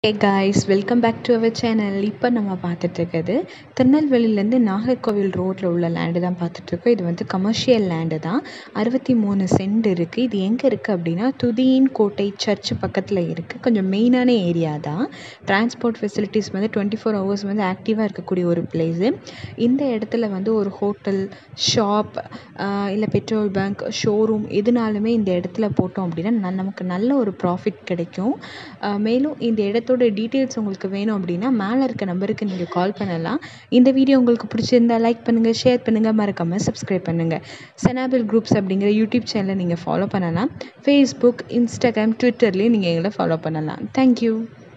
hey guys welcome back to our channel இப்போ நம்ம பார்த்துட்ருக்கிறது திருநெல்வேலியிலேருந்து நாகர்கோவில் ரோட்டில் உள்ள லேண்டு தான் பார்த்துட்ருக்கோம் இது வந்து கமர்ஷியல் லேண்டு தான் அறுபத்தி மூணு சென்ட் இருக்குது இது எங்கே இருக்குது அப்படின்னா துதியின் கோட்டை சர்ச் பக்கத்தில் இருக்குது கொஞ்சம் மெயினான ஏரியா தான் டிரான்ஸ்போர்ட் ஃபெசிலிட்டிஸ் வந்து டுவெண்ட்டி ஃபோர் ஹவர்ஸ் வந்து ஆக்டிவாக இருக்கக்கூடிய ஒரு பிளேஸு இந்த இடத்துல வந்து ஒரு ஹோட்டல் ஷாப் இல்லை பெட்ரோல் பங்க் ஷோரூம் எதுனாலுமே இந்த இடத்துல போட்டோம் அப்படின்னா ந- நமக்கு நல்ல ஒரு ப்ராஃபிட் கிடைக்கும் அஹ் மேலும் இந்த இடத்தோட டீட்டெயில்ஸ் உங்களுக்கு வேணும் அப்படின்னா மேலே இருக்க நம்பருக்கு நீங்கள் கால் பண்ணலாம் இந்த வீடியோ உங்களுக்கு பிடிச்சிருந்தா லைக் பண்ணுங்கள் ஷேர் பண்ணுங்கள் மறக்காமல் சப்ஸ்கிரைப் பண்ணுங்கள் செனாபிள் குரூப்ஸ் அப்படிங்கிற யூடியூப் சேனலை நீங்கள் ஃபாலோ பண்ணலாம் ஃபேஸ்புக் இன்ஸ்டாகிராம் ட்விட்டர்லேயும் நீங்கள் எங்களை ஃபாலோ பண்ணலாம் தேங்க்யூ